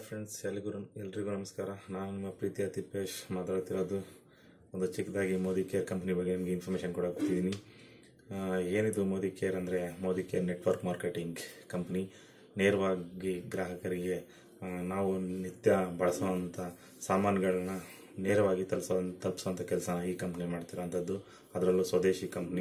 friends ಎಲ್ಲಿಗೂ ಎಲ್ರಿಗೂ ನಮಸ್ಕಾರ ನಾನು ನಿಮ್ಮ ಪ್ರೀತಿಯ ತಿಪ್ಪೇಶ್ ಮಾತಾಡ್ತಿರೋದು ಒಂದು ಚಿಕ್ಕದಾಗಿ ಮೋದಿ ಕೇರ್ ಕಂಪ್ನಿ ಬಗ್ಗೆ ನಿಮಗೆ ಇನ್ಫಾರ್ಮೇಷನ್ ಕೊಡಕ್ಕೆ ಬರ್ತಿದ್ದೀನಿ ಆ, ಏನಿದು ಮೋದಿ ಕೇರ್ ಅಂದರೆ Modi care network marketing company ನೇರವಾಗಿ ಗ್ರಾಹಕರಿಗೆ ಆ, ನಾವು ನಿತ್ಯ ಬಳಸುವಂಥ ಸಾಮಾನುಗಳನ್ನ ನೇರವಾಗಿ ತಲುಪಿಸೋ ತಲುಪಿಸೋಂಥ ಕೆಲಸ ಈ ಕಂಪ್ನಿ ಮಾಡ್ತಿರೋಂಥದ್ದು ಅದರಲ್ಲೂ ಸ್ವದೇಶಿ ಕಂಪ್ನಿ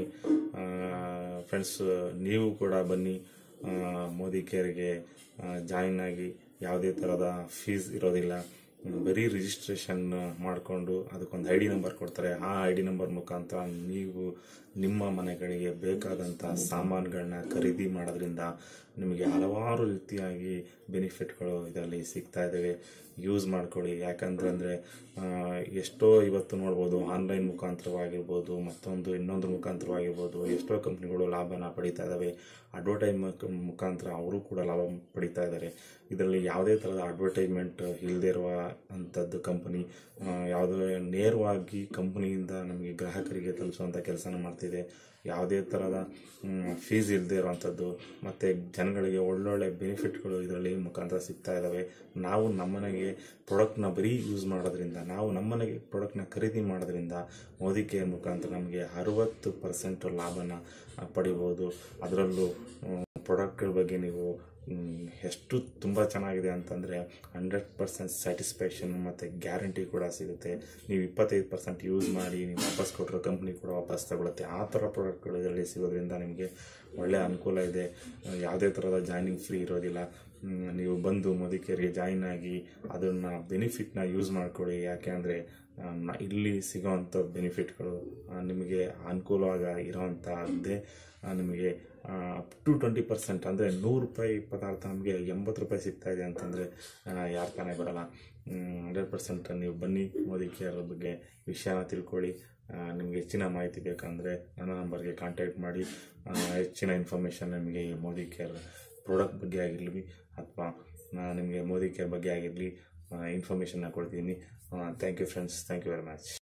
ಫ್ರೆಂಡ್ಸ್ ನೀವು ಕೂಡ ಬನ್ನಿ ಆ, ಮೋದಿ ಕೇರ್ಗೆ ಜಾಯಿನ್ ಆಗಿ ಯಾವುದೇ ಥರದ ಫೀಸ್ ಇರೋದಿಲ್ಲ ಬರೀ ರಿಜಿಸ್ಟ್ರೇಷನ್ ಮಾಡಿಕೊಂಡು ಅದಕ್ಕೊಂದು ಐ ಡಿ ನಂಬರ್ ಕೊಡ್ತಾರೆ ಆ ಐ ಡಿ ನಂಬರ್ ಮುಖಾಂತರ ನೀವು ನಿಮ್ಮ ಮನೆಗಳಿಗೆ ಬೇಕಾದಂಥ ಸಾಮಾನುಗಳನ್ನ ಖರೀದಿ ಮಾಡೋದ್ರಿಂದ ನಿಮಗೆ ಹಲವಾರು ರೀತಿಯಾಗಿ ಬೆನಿಫಿಟ್ಗಳು ಇದರಲ್ಲಿ ಸಿಗ್ತಾ ಇದ್ದಾವೆ ಯೂಸ್ ಮಾಡ್ಕೊಳ್ಳಿ ಯಾಕಂದ್ರೆ ಅಂದರೆ ಎಷ್ಟೋ ಇವತ್ತು ನೋಡ್ಬೋದು ಆನ್ಲೈನ್ ಮುಖಾಂತರವಾಗಿರ್ಬೋದು ಮತ್ತೊಂದು ಇನ್ನೊಂದು ಮುಖಾಂತರವಾಗಿರ್ಬೋದು ಎಷ್ಟೋ ಕಂಪ್ನಿಗಳು ಲಾಭನ ಪಡಿತಾ ಇದ್ದಾವೆ ಅಡ್ವರ್ಟೈಸ್ ಮುಖಾಂತರ ಅವರು ಕೂಡ ಲಾಭ ಪಡಿತಾ ಇದ್ದಾರೆ ಇದರಲ್ಲಿ ಯಾವುದೇ ಥರದ ಅಡ್ವರ್ಟೈಸ್ಮೆಂಟ್ ಇಲ್ಲದೇ ಇರುವ ಅಂಥದ್ದು ಕಂಪನಿ ಯಾವುದೇ ನೇರವಾಗಿ ಕಂಪನಿಯಿಂದ ನಮಗೆ ಗ್ರಾಹಕರಿಗೆ ತಲುಪಿಸುವಂಥ ಕೆಲಸನ ಮಾಡ್ತಿದೆ ಯಾವುದೇ ಥರದ ಫೀಸ್ ಇಲ್ಲದೆ ಇರುವಂಥದ್ದು ಮತ್ತು ಜನಗಳಿಗೆ ಒಳ್ಳೊಳ್ಳೆ ಬೆನಿಫಿಟ್ಗಳು ಇದರಲ್ಲಿ ಮುಖಾಂತರ ಸಿಗ್ತಾ ಇದ್ದಾವೆ ನಾವು ನಮ್ಮನೆಗೆ ಪ್ರಾಡಕ್ಟ್ನ ಬರೀ ಯೂಸ್ ಮಾಡೋದ್ರಿಂದ ನಾವು ನಮ್ಮನೆಗೆ ಪ್ರಾಡಕ್ಟ್ನ ಖರೀದಿ ಮಾಡೋದ್ರಿಂದ ಮೋದಿ ಕೇರ್ ಮುಖಾಂತರ ನಮಗೆ ಅರುವತ್ತು ಪರ್ಸೆಂಟ್ ಲಾಭನ ಆ, ಪಡಿಬೋದು ಅದರಲ್ಲೂ ಪ್ರಾಡಕ್ಟ್ಗಳ ಬಗ್ಗೆ ನೀವು ಮ್, ಎಷ್ಟು ತುಂಬ ಚೆನ್ನಾಗಿದೆ ಅಂತಂದರೆ ಹಂಡ್ರೆಡ್ ಪರ್ಸೆಂಟ್ ಸ್ಯಾಟಿಸ್ಫ್ಯಾಕ್ಷನ್ ಮತ್ತು ಗ್ಯಾರಂಟಿ ಕೂಡ ಸಿಗುತ್ತೆ ನೀವು ಇಪ್ಪತ್ತೈದು ಪರ್ಸೆಂಟ್ ಯೂಸ್ ಮಾಡಿ ನೀವು ವಾಪಸ್ ಕೊಟ್ಟರೆ ಕಂಪ್ನಿ ಕೂಡ ವಾಪಸ್ ತಗೊಳುತ್ತೆ ಆ ಥರ ಪ್ರಾಡಕ್ಟ್ಗಳು ಇದರಲ್ಲಿ ಸಿಗೋದ್ರಿಂದ ನಿಮಗೆ ಒಳ್ಳೆಯ ಅನುಕೂಲ ಇದೆ ಯಾವುದೇ ಥರದ ಜಾಯ್ನಿಂಗ್ ಫ್ರೀ ಇರೋದಿಲ್ಲ ಮ್, ನೀವು ಬಂದು ಮೋದಿಕೇರಿಗೆ ಜಾಯಿನ್ ಆಗಿ ಅದನ್ನು ಬೆನಿಫಿಟ್ನ ಯೂಸ್ ಮಾಡ್ಕೊಳ್ಳಿ ಯಾಕೆ ಅಂದರೆ ಇಲ್ಲಿ ಸಿಗೋವಂಥ ಬೆನಿಫಿಟ್ಗಳು ಆ, ನಿಮಗೆ ಅನುಕೂಲವಾಗ ಇರೋವಂಥದ್ದೇ ಆ, ನಿಮಗೆ ಅಪ್ ಟು ಟ್ವೆಂಟಿ ಪರ್ಸೆಂಟ್ ಅಂದರೆ ನೂರು ರೂಪಾಯಿ ಪದಾರ್ಥ ನಮಗೆ ಎಂಬತ್ತು ರೂಪಾಯಿ ಸಿಗ್ತಾ ಇದೆ ಅಂತಂದರೆ ಯಾರು ತಾನೇ ಬರಲ್ಲ ಹಂಡ್ರೆಡ್ ಪರ್ಸೆಂಟ್ ನೀವು ಬನ್ನಿ ಮೋದಿ ಕೇರ್ ಬಗ್ಗೆ ವಿಷಯನ ತಿಳ್ಕೊಳ್ಳಿ ಆ, ನಿಮಗೆ ಹೆಚ್ಚಿನ ಮಾಹಿತಿ ಬೇಕಂದರೆ ನನ್ನ ನಂಬರ್ಗೆ ಕಾಂಟ್ಯಾಕ್ಟ್ ಮಾಡಿ ಆ, ಹೆಚ್ಚಿನ ಇನ್ಫಾರ್ಮೇಷನ್ ನಿಮಗೆ ಈ ಮೋದಿ ಕೇರ್ ಪ್ರಾಡಕ್ಟ್ ಬಗ್ಗೆ ಆಗಿರಲಿ ಅಥವಾ ನಿಮಗೆ ಮೋದಿ ಕೇರ್ ಬಗ್ಗೆ ಆಗಿರಲಿ ಇನ್ಫಾರ್ಮೇಷನ್ನ ಕೊಡ್ತೀನಿ thank you friends thank you very much